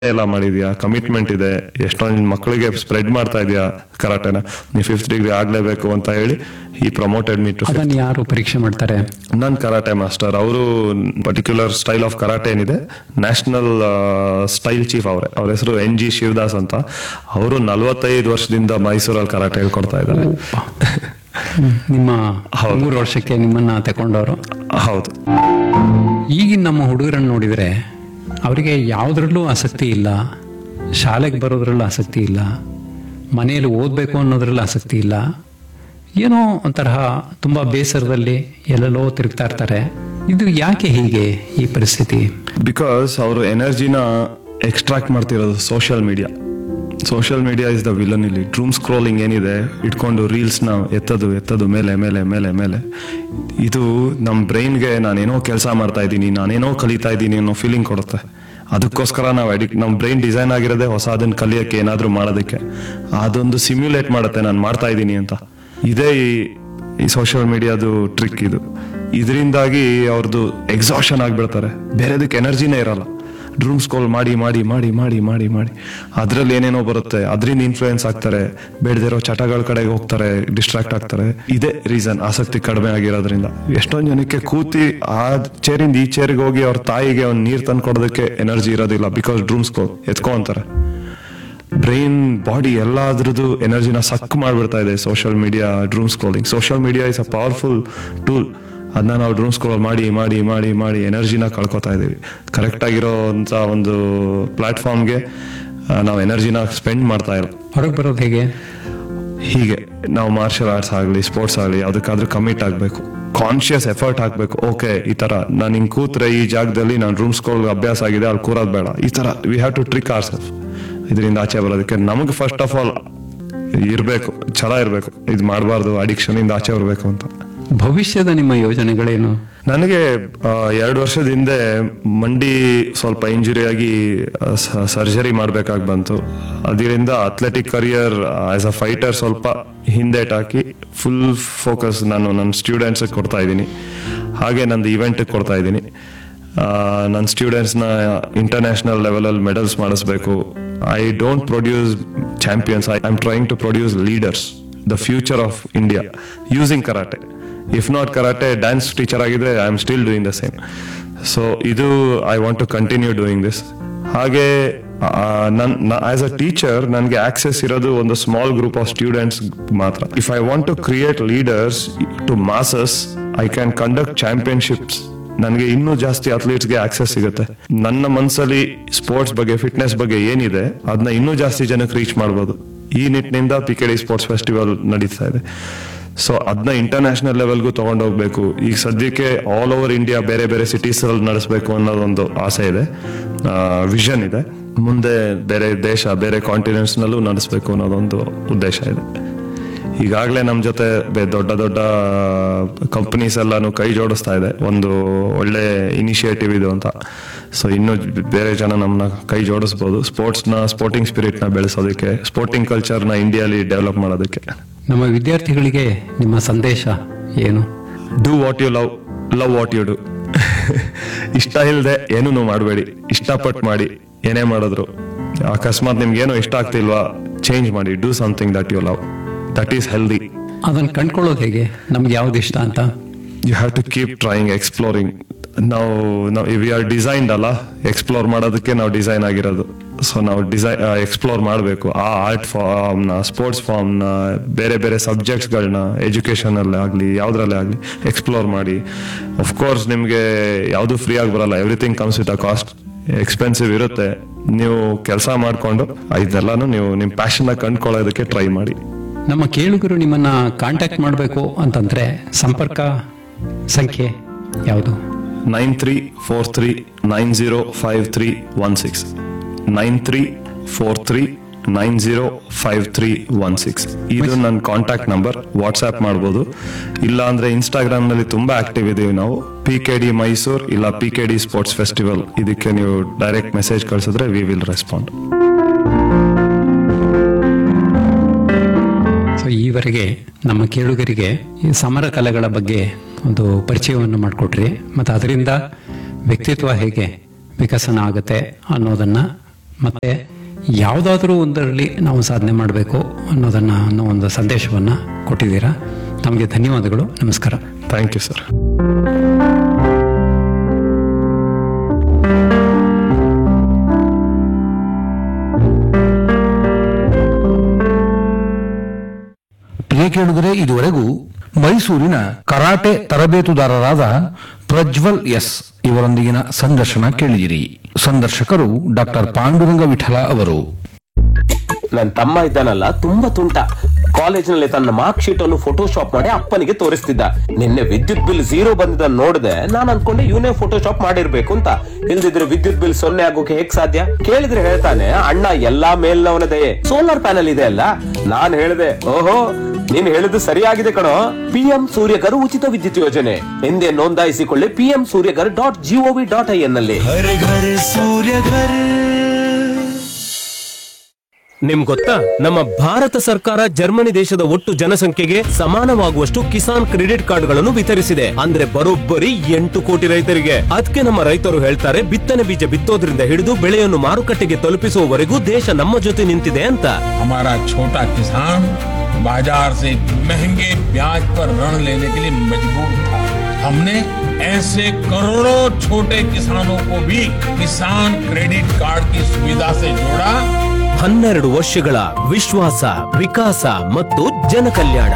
ಎಲ್ಲ ಮಾಡಿದ್ಯಾ ಕಮಿಟ್ಮೆಂಟ್ ಇದೆ ಎಷ್ಟೊಂದು ಮಕ್ಕಳಿಗೆ ಸ್ಪ್ರೆಡ್ ಮಾಡ್ತಾ ಇದೆಯಾ ಕರಾಟೆನ ನೀವು ಫಿಫ್ತ್ ಡಿಗ್ರಿ ಆಗ್ಲೇಬೇಕು ಅಂತ ಹೇಳಿ ಈ ಪ್ರಮೋಟೆಡ್ ಮೀ ಟು ಅದನ್ನ ಯಾರು ಪರೀಕ್ಷೆ ಮಾಡ್ತಾರೆ ನನ್ ಕರಾಟೆ ಮಾಸ್ಟರ್ ಅವರು ಪರ್ಟಿಕ್ಯುಲರ್ ಸ್ಟೈಲ್ ಆಫ್ ಕರಾಟೆ ಏನಿದೆ ನ್ಯಾಷನಲ್ ಸ್ಟೈಲ್ ಚೀಫ್ ಅವರೇ ಅವ್ರ ಹೆಸರು ಎನ್ ಜಿ ಶಿವದಾಸ್ ಅಂತ ಅವರು ನಲವತ್ತೈದು ವರ್ಷದಿಂದ ಮೈಸೂರಲ್ಲಿ ಕರಾಟೆ ಹೇಳ್ಕೊಡ್ತಾ ಇದ್ದಾರೆ ಹ್ಮ್. ನಿಮ್ಮ ಹೌದು. ಮೂರು ವರ್ಷಕ್ಕೆ ನಿಮ್ಮನ್ನ ತಗೊಂಡವರು ಹೌದು ಈಗಿನ ನಮ್ಮ ಹುಡುಗರನ್ನು ನೋಡಿದರೆ ಅವರಿಗೆ ಯಾವುದ್ರಲ್ಲೂ ಆಸಕ್ತಿ ಇಲ್ಲ ಶಾಲೆಗೆ ಬರೋದ್ರಲ್ಲೂ ಆಸಕ್ತಿ ಇಲ್ಲ ಮನೆಯಲ್ಲಿ ಓದಬೇಕು ಅನ್ನೋದ್ರಲ್ಲೂ ಆಸಕ್ತಿ ಇಲ್ಲ ಏನೋ ಒಂಥರ ತುಂಬ ಬೇಸರದಲ್ಲಿ ಎಲ್ಲೆಲ್ಲೋ ತಿರುಗ್ತಾ ಇರ್ತಾರೆ ಇದು ಯಾಕೆ ಹೀಗೆ ಈ ಪರಿಸ್ಥಿತಿ ಬಿಕಾಸ್ ಅವರು ಎನರ್ಜಿನ ಎಕ್ಸ್ಟ್ರಾಕ್ಟ್ ಮಾಡ್ತಿರೋದು social media social media is the villain ಇಲ್ಲಿ ಟ್ರೂಮ್ ಸ್ಕ್ರೋಲಿಂಗ್ ಏನಿದೆ ಇಟ್ಕೊಂಡು ರೀಲ್ಸ್ನ ಎತ್ತದು ಎತ್ತದು ಮೇಲೆ ಮೇಲೆ ಮೇಲೆ ಮೇಲೆ ಇದು ನಮ್ಮ ಬ್ರೈನ್ಗೆ ನಾನೇನೋ ಕೆಲಸ ಮಾಡ್ತಾ ಇದ್ದೀನಿ ನಾನೇನೋ ಕಲಿತಾ ಇದ್ದೀನಿ ಅನ್ನೋ ಫೀಲಿಂಗ್ ಕೊಡುತ್ತೆ ಅದಕ್ಕೋಸ್ಕರ ನಾವು ಅಡಿಕ್ಟ್ ನಮ್ಮ ಬ್ರೈನ್ ಡಿಸೈನ್ ಆಗಿರೋದೇ ಹೊಸ ಅದನ್ನ ಕಲಿಯೋಕ್ಕೆ ಏನಾದರೂ ಮಾಡೋದಕ್ಕೆ ಅದೊಂದು ಸಿಮ್ಯುಲೇಟ್ ಮಾಡುತ್ತೆ ನಾನು ಮಾಡ್ತಾ ಇದ್ದೀನಿ ಅಂತ ಇದೇ ಈ- ಈ ಸೋಷಿಯಲ್ ಮೀಡಿಯಾದು ಟ್ರಿಕ್ ಇದು ಇದರಿಂದಾಗಿ ಅವ್ರದ್ದು ಎಕ್ಸಾಷನ್ ಆಗಿಬಿಡ್ತಾರೆ ಬೇರೆದಕ್ಕೆ ಎನರ್ಜಿನೇ ಇರಲ್ಲ ಡ್ರೂಮ್ ಸ್ಕೋಲ್ ಮಾಡಿ ಮಾಡಿ ಮಾಡಿ ಮಾಡಿ ಮಾಡಿ ಮಾಡಿ ಅದ್ರಲ್ಲಿ ಏನೇನೋ ಬರುತ್ತೆ ಅದರಿಂದ ಇನ್ಫ್ಲೂಯೆನ್ಸ್ ಆಗ್ತಾರೆ ಬೇಡದಿರೋ ಚಟಗಳ ಕಡೆಗೆ ಹೋಗ್ತಾರೆ ಡಿಸ್ಟ್ರಾಕ್ಟ್ ಆಗ್ತಾರೆ ಇದೇ ರೀಸನ್ ಆಸಕ್ತಿ ಕಡಿಮೆ ಆಗಿರೋದ್ರಿಂದ ಎಷ್ಟೊಂದು ಜನಕ್ಕೆ ಕೂತಿ ಆ ಚೇರಿಂದ ಈ ಚೇರಿಗೆ ಹೋಗಿ ಅವ್ರ ತಾಯಿಗೆ ಒಂದು ನೀರು ತಂದು ಕೊಡೋದಕ್ಕೆ ಎನರ್ಜಿ ಇರೋದಿಲ್ಲ ಬಿಕಾಸ್ ಡ್ರೂಮ್ ಸ್ಕೋಲ್ ಎತ್ಕೊ ಅಂತಾರೆ ಬ್ರೈನ್ ಬಾಡಿ ಎಲ್ಲಾದ್ರದ್ದು ಎನರ್ಜಿನ ಸಕ್ ಮಾಡ್ಬಿಡ್ತಾ ಇದೆ social media doom scrolling social media is a powerful tool ಅದನ್ನ ನಾವು ಡ್ರೂಮ್ ಸ್ಕ್ರೋಲ್ ಮಾಡಿ ಮಾಡಿ ಮಾಡಿ ಮಾಡಿ ಎನರ್ಜಿನ ಕಳ್ಕೊತಾ ಇದೀವಿ ಕರೆಕ್ಟ್ ಆಗಿರೋಂಥ ಒಂದು ಪ್ಲಾಟ್ಫಾರ್ಮ್ಗೆ ನಾವು ಎನರ್ಜಿನ ಸ್ಪೆಂಡ್ ಮಾಡ್ತಾ ಇಲ್ಲ ಹೊರಗೆ ಬರೋದು ಹೇಗೆ ಹೀಗೆ ನಾವು ಮಾರ್ಷಲ್ ಆರ್ಟ್ಸ್ ಆಗಲಿ ಸ್ಪೋರ್ಟ್ಸ್ ಆಗಲಿ ಅದಕ್ಕಾದ್ರೂ ಕಮಿಟ್ ಆಗಬೇಕು ಕಾನ್ಶಿಯಸ್ ಎಫರ್ಟ್ ಹಾಕ್ಬೇಕು ಓಕೆ ಈ ತರ ನಾನು ಹಿಂಗ್ ಕೂತ್ರೆ ಈ ಜಾಗದಲ್ಲಿ ನಾನು ರೂಮ್ ಸ್ಕೋಲ್ ಅಭ್ಯಾಸ ಆಗಿದೆ ಅಲ್ಲಿ ಕೂರೋದು ಬೇಡ ಈ ತರ we have to trick our self ಇದರಿಂದ ಆಚೆ ಬರೋದಕ್ಕೆ ನಮಗೆ ಫಸ್ಟ್ ಆಫ್ ಆಲ್ ಇರಬೇಕು ಛಲ ಇರಬೇಕು ಇದು ಮಾಡಬಾರ್ದು ಅಡಿಕ್ಷನ್ ಇಂದ ಆಚೆ ಬರಬೇಕು ಅಂತ ಭವಿಷ್ಯದ ನಿಮ್ಮ ಯೋಜನೆಗಳೇನು ನನಗೆ ಆ, ಎರಡು ವರ್ಷದ ಹಿಂದೆ ಮಂಡಿ ಸ್ವಲ್ಪ ಇಂಜುರಿ ಆಗಿ ಸರ್ಜರಿ ಮಾಡ್ಬೇಕಾಗಿ ಬಂತು ಅದರಿಂದ athletic career as a fighter ಸ್ವಲ್ಪ ಹಿಂದೇಟ್ ಹಾಕಿ ಫುಲ್ ಫೋಕಸ್ ನಾನು ನನ್ನ ಸ್ಟೂಡೆಂಟ್ಸ್ ಕೊಡ್ತಾ ಇದ್ದೀನಿ ಹಾಗೆ ನಂದು ಇವೆಂಟ್ ಕೊಡ್ತಾ ಇದ್ದೀನಿ ನನ್ನ ಸ್ಟೂಡೆಂಟ್ಸ್ನ ಇಂಟರ್ನ್ಯಾಷನಲ್ ಲೆವೆಲಲ್ಲಿ ಮೆಡಲ್ಸ್ ಮಾಡಿಸ್ಬೇಕು I don't produce champions I am trying to produce leaders the future of India using karate if not karate dance teacher ಆಗಿದ್ರೆ I am still doing the same so ಇದು I want to continue doing this ಹಾಗೆ ನನ್ as a teacher ನನಗೆ access ಇರೋದು ಒಂದು small group of students ಮಾತ್ರ if I want to create leaders to masses I can conduct championships ನನಗೆ ಇನ್ನೂ ಜಾಸ್ತಿ ಅಥ್ಲೀಟ್ಸ್ಗೆ ಆಕ್ಸೆಸ್ ಸಿಗುತ್ತೆ ನನ್ನ ಮನಸ್ಸಲ್ಲಿ ಸ್ಪೋರ್ಟ್ಸ್ ಬಗ್ಗೆ ಫಿಟ್ನೆಸ್ ಬಗ್ಗೆ ಏನಿದೆ ಅದನ್ನ ಇನ್ನೂ ಜಾಸ್ತಿ ಜನಕ್ಕೆ ರೀಚ್ ಮಾಡ್ಬೋದು ಈ ನಿಟ್ಟಿನಿಂದ P K D sports festival ನಡೀತಾ ಇದೆ ಸೊ ಅದನ್ನ ಇಂಟರ್ನ್ಯಾಷನಲ್ ಲೆವೆಲ್ಗೂ ತಗೊಂಡೋಗ್ಬೇಕು ಈಗ ಸದ್ಯಕ್ಕೆ ಆಲ್ ಓವರ್ ಇಂಡಿಯಾ ಬೇರೆ ಬೇರೆ ಸಿಟೀಸ್ ಅಲ್ಲಿ ನಡೆಸಬೇಕು ಅನ್ನೋದೊಂದು ಆಸೆ ಇದೆ ವಿಷನ್ ಇದೆ ಮುಂದೆ ಬೇರೆ ದೇಶ ಬೇರೆ ಕಾಂಟಿನೆಂಟ್ಸ್ ನಲ್ಲೂ ನಡೆಸಬೇಕು ಅನ್ನೋದೊಂದು ಉದ್ದೇಶ ಇದೆ ಈಗಾಗಲೇ ನಮ್ಮ ಜೊತೆ ಬೆ- ದೊಡ್ಡ ದೊಡ್ಡ ಕಂಪನೀಸ್ ಎಲ್ಲಾನು ಕೈ ಜೋಡಿಸ್ತಾ ಇದೆ ಒಂದು ಒಳ್ಳೆ ಇನಿಷಿಯೇಟಿವ್ ಇದು ಅಂತ ಸೊ ಇನ್ನು ಬೇರೆ ಜನ ನಮ್ಮನ್ನ ಕೈ ಜೋಡಿಸ್ಬೋದು ಸ್ಪೋರ್ಟ್ಸ್ನ ಸ್ಪೋರ್ಟಿಂಗ್ ಸ್ಪಿರಿಟ್ನ ಬೆಳೆಸೋದಕ್ಕೆ ಸ್ಪೋರ್ಟಿಂಗ್ ಕಲ್ಚರ್ನ ಇಂಡಿಯಾಲಿ ಡೆವಲಪ್ ಮಾಡೋದಕ್ಕೆ ನಮ್ಮ ವಿದ್ಯಾರ್ಥಿಗಳಿಗೆ ನಿಮ್ಮ ಸಂದೇಶ ಏನು do what you love love what you do ಇಷ್ಟ ಇಲ್ಲದೆ ಏನೂ ಮಾಡಬೇಡಿ ಇಷ್ಟಪಟ್ಟು ಮಾಡಿ ಏನೇ ಮಾಡಿದ್ರು ಅಕಸ್ಮಾತ್ ನಿಮ್ಗೆ ಏನೋ ಇಷ್ಟ ಆಗ್ತಿಲ್ವಾ ಚೇಂಜ್ ಮಾಡಿ do something that you love that is healthy ಅದನ್ನ ಕಂಡ್ಕೊಳ್ಳೋದು ಹೇಗೆ ನಮ್ಗೆ ಯಾವ್ದು ಇಷ್ಟ ಅಂತ you have to keep trying exploring ನಾವು ನಾವು ವಿ ಆರ್ ಡಿಸೈನ್ಡ್ ಅಲ್ಲ ಎಕ್ಸ್ಪ್ಲೋರ್ ಮಾಡೋದಕ್ಕೆ ನಾವು ಡಿಸೈನ್ ಆಗಿರೋದು ಸೊ ನಾವು ಡಿಸೈನ್ ಎಕ್ಸ್ಪ್ಲೋರ್ ಮಾಡಬೇಕು ಆ ಆರ್ಟ್ ಫಾರ್ಮ್ನ ಸ್ಪೋರ್ಟ್ಸ್ ಫಾರ್ಮ್ನ ಬೇರೆ ಬೇರೆ ಸಬ್ಜೆಕ್ಟ್ಸ್ಗಳನ್ನ ಎಜುಕೇಷನಲ್ಲಿ ಆಗಲಿ ಯಾವುದ್ರಲ್ಲೇ ಆಗಲಿ ಎಕ್ಸ್ಪ್ಲೋರ್ ಮಾಡಿ ಕೋರ್ಸ್ ನಿಮಗೆ ಯಾವುದು ಫ್ರೀ ಆಗಿ ಬರಲ್ಲ everything comes with a cost expensive ಇರುತ್ತೆ ನೀವು ಕೆಲಸ ಮಾಡಿಕೊಂಡು ಇದೆಲ್ಲಾನು ನೀವು ನಿಮ್ಮ ಪ್ಯಾಷನ್ನ ಕಂಡ್ಕೊಳ್ಳೋದಕ್ಕೆ ಟ್ರೈ ಮಾಡಿ ನಮ್ಮ ಕೇಳುಗರು ನಿಮ್ಮನ್ನ ಕಾಂಟ್ಯಾಕ್ಟ್ ಮಾಡಬೇಕು ಅಂತಂದ್ರೆ ಸಂಪರ್ಕ ಸಂಖ್ಯೆ ಯಾವುದು nine three four three nine zero five three one six nine three four three nine zero five three one six ಇದು ನನ್ನ ಕಾಂಟ್ಯಾಕ್ಟ್ ನಂಬರ್ ವಾಟ್ಸ್ಆ್ಯಪ್ ಮಾಡ್ಬೋದು ಇಲ್ಲ ಅಂದ್ರೆ ಇನ್ಸ್ಟಾಗ್ರಾಮ್ ನಲ್ಲಿ ತುಂಬಾ ಆಕ್ಟಿವ್ ಇದೀವಿ ನಾವು ಪಿ ಕೆ ಡಿ ಮೈಸೂರ್ ಇಲ್ಲ P K D sports festival ಇದಕ್ಕೆ ನೀವು ಡೈರೆಕ್ಟ್ ಮೆಸೇಜ್ ಕಳಿಸಿದ್ರೆ ವಿ ವಿಲ್ ರೆಸ್ಪಾಂಡ್ ಸೊ ಈವರೆಗೆ ನಮ್ಮ ಕೇಳುಗರಿಗೆ ಈ ಸಮರ ಕಲೆಗಳ ಬಗ್ಗೆ ಒಂದು ಪರಿಚಯವನ್ನು ಮಾಡಿಕೊಟ್ರಿ ಮತ್ತು ಅದರಿಂದ ವ್ಯಕ್ತಿತ್ವ ಹೇಗೆ ವಿಕಸನ ಆಗುತ್ತೆ ಅನ್ನೋದನ್ನ ಮತ್ತೆ ಯಾವುದಾದ್ರೂ ಒಂದರಲ್ಲಿ ನಾವು ಸಾಧನೆ ಮಾಡಬೇಕು ಅನ್ನೋದನ್ನ ಅನ್ನೋ ಒಂದು ಸಂದೇಶವನ್ನ ಕೊಟ್ಟಿದ್ದೀರಾ ತಮಗೆ ಧನ್ಯವಾದಗಳು ನಮಸ್ಕಾರ ಥ್ಯಾಂಕ್ ಯು ಸರ್ ಪ್ರಿಯ ಕೇಳಿದರೆ ಇದುವರೆಗೂ ಮೈಸೂರಿನ ಕರಾಟೆ ತರಬೇತುದಾರರಾದ ಪ್ರಜ್ವಲ್ ಎಸ್ ಇವರೊಂದಿಗಿನ ಸಂದರ್ಶನ ಕೇಳಿದಿರಿ ಸಂದರ್ಶಕರು ಡಾಕ್ಟರ್ ಪಾಂಡುರಂಗ ವಿಠಲ ಅವರು ನನ್ ತಮ್ಮ ಇದ್ದಾನಲ್ಲ ತುಂಬಾ ತುಂಟ ಕಾಲೇಜಿನಲ್ಲಿ ತನ್ನ ಮಾರ್ಕ್ ಶೀಟ್ ಅನ್ನು ಫೋಟೋಶಾಪ್ ಮಾಡಿ ಅಪ್ಪನಿಗೆ ತೋರಿಸ್ತಿದ್ದ ನಿನ್ನೆ ವಿದ್ಯುತ್ ಬಿಲ್ ಝೀರೋ ಬಂದಿದ್ದ ನೋಡಿದೆ ನಾನ್ ಅನ್ಕೊಂಡೆ ಇವನೇ ಫೋಟೋಶಾಪ್ ಮಾಡಿರ್ಬೇಕು ಅಂತ ಇಲ್ದಿದ್ರೆ ವಿದ್ಯುತ್ ಬಿಲ್ ಸೊನ್ನೆ ಆಗೋಕೆ ಹೇಗ್ ಸಾಧ್ಯ ಕೇಳಿದ್ರೆ ಹೇಳ್ತಾನೆ ಅಣ್ಣ ಎಲ್ಲಾ ಮೇಲ್ನವನ ದಯೆ ಸೋಲಾರ್ ಪ್ಯಾನಲ್ ಇದೆ ಅಲ್ಲ ನಾನ್ ಹೇಳ್ದೆ ಓಹೋ ನೀನ್ ಹೇಳಿದ್ದು ಸರಿಯಾಗಿದೆ ಕಣೋ ಪಿಎಂ ಸೂರ್ಯಕರ್ ಉಚಿತ ವಿದ್ಯುತ್ ಯೋಜನೆ ಎಂದೇ ನೋಂದಾಯಿಸಿಕೊಳ್ಳಿ PM Suryaghar dot GOV dot I N ನಲ್ಲಿ ನಿಮ್ ಗೊತ್ತಾ ನಮ್ಮ ಭಾರತ ಸರ್ಕಾರ ಜರ್ಮನಿ ದೇಶದ ಒಟ್ಟು ಜನಸಂಖ್ಯೆಗೆ ಸಮಾನವಾಗುವಷ್ಟು ಕಿಸಾನ್ ಕ್ರೆಡಿಟ್ ಕಾರ್ಡ್ಗಳನ್ನು ವಿತರಿಸಿದೆ ಅಂದ್ರೆ ಬರೋಬ್ಬರಿ ಎಂಟು ಕೋಟಿ ರೈತರಿಗೆ ಅದಕ್ಕೆ ನಮ್ಮ ರೈತರು ಹೇಳ್ತಾರೆ ಬಿತ್ತನೆ ಬೀಜ ಬಿತ್ತೋದ್ರಿಂದ ಹಿಡಿದು ಬೆಳೆಯನ್ನು ಮಾರುಕಟ್ಟೆಗೆ ತಲುಪಿಸುವವರೆಗೂ ದೇಶ ನಮ್ಮ ಜೊತೆ ನಿಂತಿದೆ ಅಂತ हमारा छोटा किसान बाजार से महंगे ब्याज पर ऋण लेने के लिए मजबूर था हमने ऐसे करोड़ों छोटे किसानों को भी किसान क्रेडिट कार्ड की सुविधा से जोड़ा ಹನ್ನೆರಡು ವರ್ಷಗಳ ವಿಶ್ವಾಸ ವಿಕಾಸ ಮತ್ತು ಜನಕಲ್ಯಾಣ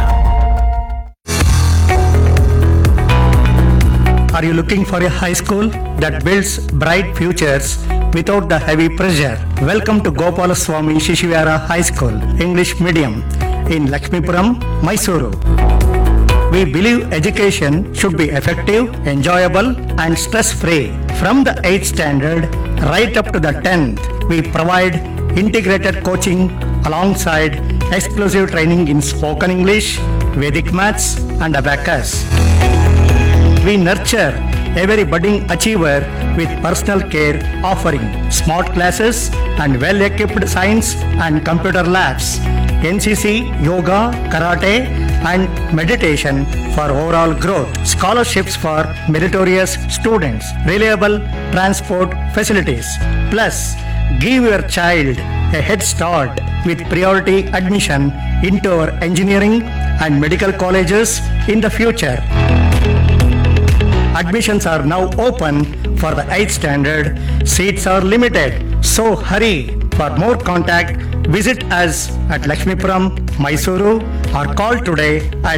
Are you looking for a high school that builds bright futures without the heavy pressure? Welcome to Gopalaswamy Shishivara High School, English Medium, in Lakshmipuram, Mysuru. We believe education should be effective, enjoyable, and stress free. From the 8th standard right up to the 10th, we provide integrated coaching alongside exclusive training in spoken English, Vedic maths, and abacus. We nurture every budding achiever with personal care, offering smart classes and well equipped science and computer labs, NCC, yoga, karate, and meditation for overall growth, scholarships for meritorious students, reliable transport facilities. Plus, give your child a head start with priority admission into our engineering and medical colleges in the future. Admissions are now open for the 8th standard. Seats are limited. So hurry. For more contact, visit us at Lakshmipuram, Mysuru or call today at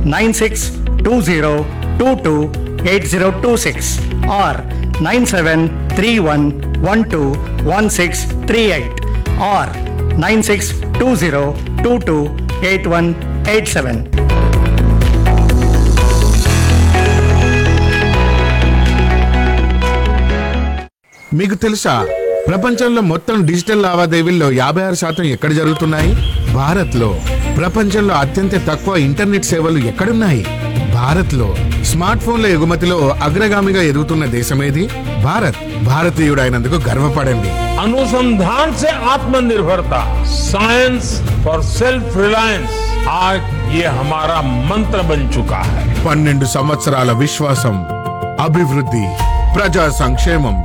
9620228026 or 9731121638 or 9620228187. మీకు తెలుసా ప్రపంచంలో మొత్తం digital లావాదేవీల్లో యాభై ఆరు శాతం ఎక్కడ జరుగుతున్నాయి భారత్ లో ప్రపంచంలో అత్యంత తక్కువ ఇంటర్నెట్ సేవలు ఎక్కడున్నాయి భారత్ లో స్మార్ట్ ఫోన్ల ఎగుమతిలో అగ్రగామిగా ఎదుగుతున్న దేశమేది భారత్ భారతీయుడైనందుకు గర్వపడండి अनुसंधान से आत्मनिर्भरता साइंस फॉर सेल्फ रिलायंस आज ये हमारा मंत्र बन चुका है పన్నెండు సంవత్సరాల విశ్వాసం అభివృద్ధి ప్రజా సంక్షేమం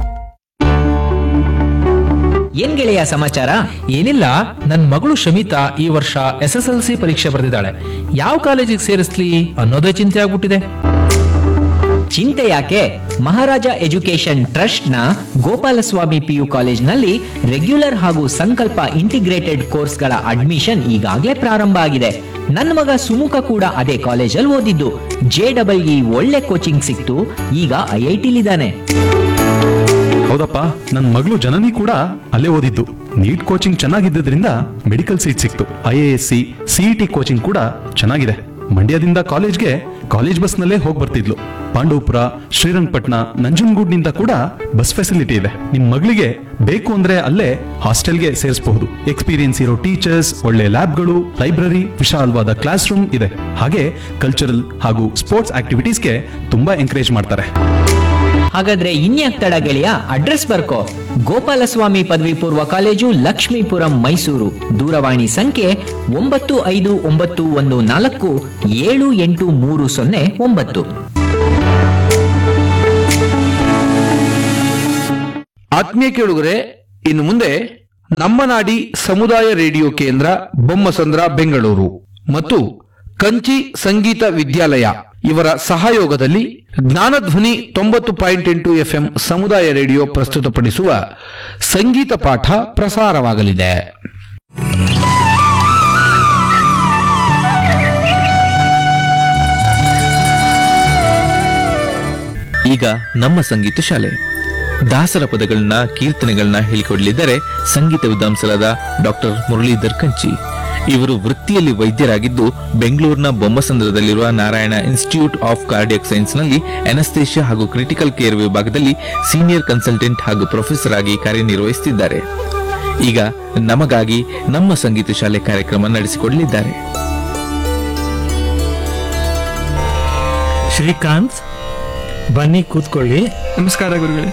ಏನ್ ಗೆಳೆಯ ಸಮಾಚಾರ ಏನಿಲ್ಲ ನನ್ ಮಗಳು ಶಮಿತಾ ಈ ವರ್ಷ ಎಸ್ ಎಸ್ ಎಲ್ ಸಿ ಪರೀಕ್ಷೆ ಬರೆದಿದ್ದಾಳೆ ಯಾವ ಕಾಲೇಜಿಗೆ ಸೇರಿಸ್ಲಿ ಅನ್ನೋದೇ ಚಿಂತೆ ಆಗ್ಬಿಟ್ಟಿದೆ ಚಿಂತೆ ಯಾಕೆ ಮಹಾರಾಜ ಎಜುಕೇಶನ್ ಟ್ರಸ್ಟ್ ನ ಗೋಪಾಲಸ್ವಾಮಿ ಪಿಯು ಕಾಲೇಜ್ನಲ್ಲಿ ರೆಗ್ಯುಲರ್ ಹಾಗೂ ಸಂಕಲ್ಪ ಇಂಟಿಗ್ರೇಟೆಡ್ ಕೋರ್ಸ್ಗಳ ಅಡ್ಮಿಷನ್ ಈಗಾಗಲೇ ಪ್ರಾರಂಭ ಆಗಿದೆ ನನ್ನ ಮಗ ಸುಮುಖ ಕೂಡ ಅದೇ ಕಾಲೇಜಲ್ಲಿ ಓದಿದ್ದು ಜೆ ಡಬಲ್ ಇ ಒಳ್ಳೆ ಕೋಚಿಂಗ್ ಸಿಕ್ತು ಈಗ ಐ ಐ ಟಿಲಿದ್ದಾನೆ ಹೌದಪ್ಪ ನನ್ನ ಮಗಳು ಜನನಿ ಕೂಡ ಅಲ್ಲೇ ಓದಿದ್ದು ನೀಟ್ ಕೋಚಿಂಗ್ ಚೆನ್ನಾಗಿದ್ದರಿಂದ ಮೆಡಿಕಲ್ ಸೀಟ್ ಸಿಕ್ತು I A S C CET coaching ಕೂಡ ಚೆನ್ನಾಗಿದೆ ಮಂಡ್ಯದಿಂದ ಕಾಲೇಜ್ಗೆ ಕಾಲೇಜ್ ಬಸ್ನಲ್ಲೇ ಹೋಗಿ ಬರ್ತಿದ್ಲು ಪಾಂಡವಪುರ ಶ್ರೀರಂಗಪಟ್ಟಣ ನಂಜನಗೂಡ್ನಿಂದ ಕೂಡ ಬಸ್ ಫೆಸಿಲಿಟಿ ಇದೆ ನಿಮ್ ಮಗಳಿಗೆ ಬೇಕು ಅಂದ್ರೆ ಅಲ್ಲೇ ಹಾಸ್ಟೆಲ್ಗೆ ಸೇರಿಸಬಹುದು ಎಕ್ಸ್ಪೀರಿಯನ್ಸ್ ಇರೋ ಟೀಚರ್ಸ್ ಒಳ್ಳೆ ಲ್ಯಾಬ್ಗಳು ಲೈಬ್ರರಿ ವಿಶಾಲವಾದ ಕ್ಲಾಸ್ ರೂಮ್ ಇದೆ ಹಾಗೆ ಕಲ್ಚರಲ್ ಹಾಗೂ ಸ್ಪೋರ್ಟ್ಸ್ ಆಕ್ಟಿವಿಟೀಸ್ಗೆ ತುಂಬಾ ಎಂಕರೇಜ್ ಮಾಡ್ತಾರೆ ಹಾಗಾದ್ರೆ ಇನ್ಯಾಕ್ ತಡ ಗೆಳೆಯ ಅಡ್ರೆಸ್ ಬರ್ಕೋ ಗೋಪಾಲಸ್ವಾಮಿ ಪದವಿ ಪೂರ್ವ ಕಾಲೇಜು ಲಕ್ಷ್ಮೀಪುರಂ ಮೈಸೂರು ದೂರವಾಣಿ ಸಂಖ್ಯೆ ಒಂಬತ್ತು ಐದು ಒಂಬತ್ತು ಒಂದು ನಾಲ್ಕು ಏಳು ಎಂಟು ಮೂರು ಸೊನ್ನೆ ಒಂಬತ್ತು ಆತ್ಮೀಯ ಕೇಳುಗರೆ ಇನ್ನು ಮುಂದೆ ನಮ್ಮ ನಾಡಿ ಸಮುದಾಯ ರೇಡಿಯೋ ಕೇಂದ್ರ ಬೊಮ್ಮಸಂದ್ರ ಬೆಂಗಳೂರು ಮತ್ತು ಕಂಚಿ ಸಂಗೀತ ವಿದ್ಯಾಲಯ ಇವರ ಸಹಯೋಗದಲ್ಲಿ ಜ್ಞಾನಧ್ವನಿ ತೊಂಬತ್ತು ಪಾಯಿಂಟ್ ಎಂಟು ಎಫ್ಎಂ ಸಮುದಾಯ ರೇಡಿಯೋ ಪ್ರಸ್ತುತಪಡಿಸುವ ಸಂಗೀತ ಪಾಠ ಪ್ರಸಾರವಾಗಲಿದೆ ಈಗ ನಮ್ಮ ಸಂಗೀತ ಶಾಲೆ ದಾಸರ ಪದಗಳನ್ನ ಕೀರ್ತನೆಗಳನ್ನ ಹೇಳಿಕೊಡಲಿದ್ದಾರೆ ಸಂಗೀತ ವಿದ್ವಾಂಸರಾದ ಡಾಕ್ಟರ್ ಮುರಳೀಧರ್ ಕಂಚಿ ಇವರು ವೃತ್ತಿಯಲ್ಲಿ ವೈದ್ಯರಾಗಿದ್ದು ಬೆಂಗಳೂರಿನ ಬೊಮ್ಮಸಂದ್ರದಲ್ಲಿರುವ ನಾರಾಯಣ ಇನ್ಸ್ಟಿಟ್ಯೂಟ್ ಆಫ್ ಕಾರ್ಡಿಯಕ್ ಸೈನ್ಸ್ನಲ್ಲಿ ಅನಸ್ತೇಷಿಯಾ ಹಾಗೂ ಕ್ರಿಟಿಕಲ್ ಕೇರ್ ವಿಭಾಗದಲ್ಲಿ ಸೀನಿಯರ್ ಕನ್ಸಲ್ಟೆಂಟ್ ಹಾಗೂ ಪ್ರೊಫೆಸರ್ ಆಗಿ ಕಾರ್ಯನಿರ್ವಹಿಸುತ್ತಿದ್ದಾರೆ ಈಗ ನಮಗಾಗಿ ನಮ್ಮ ಸಂಗೀತ ಶಾಲೆ ಕಾರ್ಯಕ್ರಮ ನಡೆಸಿಕೊಡಲಿದ್ದಾರೆ ಶ್ರೀಕಾಂತ್ ಬನ್ನಿ ಕೂತ್ಕೊಳ್ಳಿ ನಮಸ್ಕಾರ ಗುರುಗಳೇ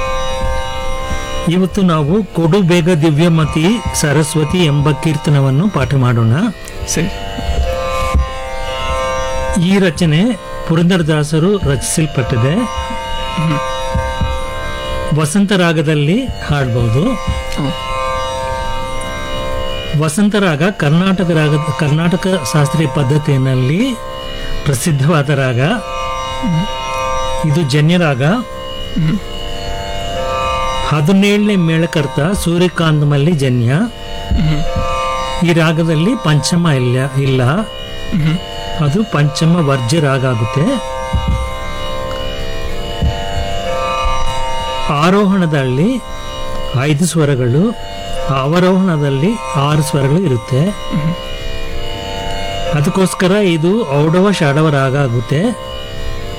ಇವತ್ತು ನಾವು ಕೊಡು ಬೇಗ ದಿವ್ಯಮತಿ ಸರಸ್ವತಿ ಎಂಬ ಕೀರ್ತನವನ್ನು ಪಾಠ ಮಾಡೋಣ ಸರಿ ಈ ರಚನೆ ಪುರಂದರದಾಸರು ರಚಿಸಲ್ಪಟ್ಟಿದೆ ವಸಂತ ರಾಗದಲ್ಲಿ ಹಾಡಬಹುದು ವಸಂತ ರಾಗ ಕರ್ನಾಟಕ ರಾಗ ಕರ್ನಾಟಕ ಶಾಸ್ತ್ರೀಯ ಪದ್ಧತಿಯಲ್ಲಿ ಪ್ರಸಿದ್ಧವಾದ ರಾಗ ಇದು ಜನ್ಯರಾಗ ಹದಿನೇಳನೇ ಮೇಳಕರ್ತ ಸೂರ್ಯಕಾಂತ್ ಮಲ್ಲಿ ಜನ್ಯ ಈ ರಾಗದಲ್ಲಿ ಪಂಚಮ ಇಲ್ಲ ಇಲ್ಲ ಅದು ಪಂಚಮ ವರ್ಜ್ಯ ರಾಗ ಆಗುತ್ತೆ ಆರೋಹಣದಲ್ಲಿ ಐದು ಸ್ವರಗಳು ಅವರೋಹಣದಲ್ಲಿ ಆರು ಸ್ವರಗಳು ಇರುತ್ತೆ ಅದಕ್ಕೋಸ್ಕರ ಇದು ಔಡವ ಷಾಡವ ರಾಗ ಆಗುತ್ತೆ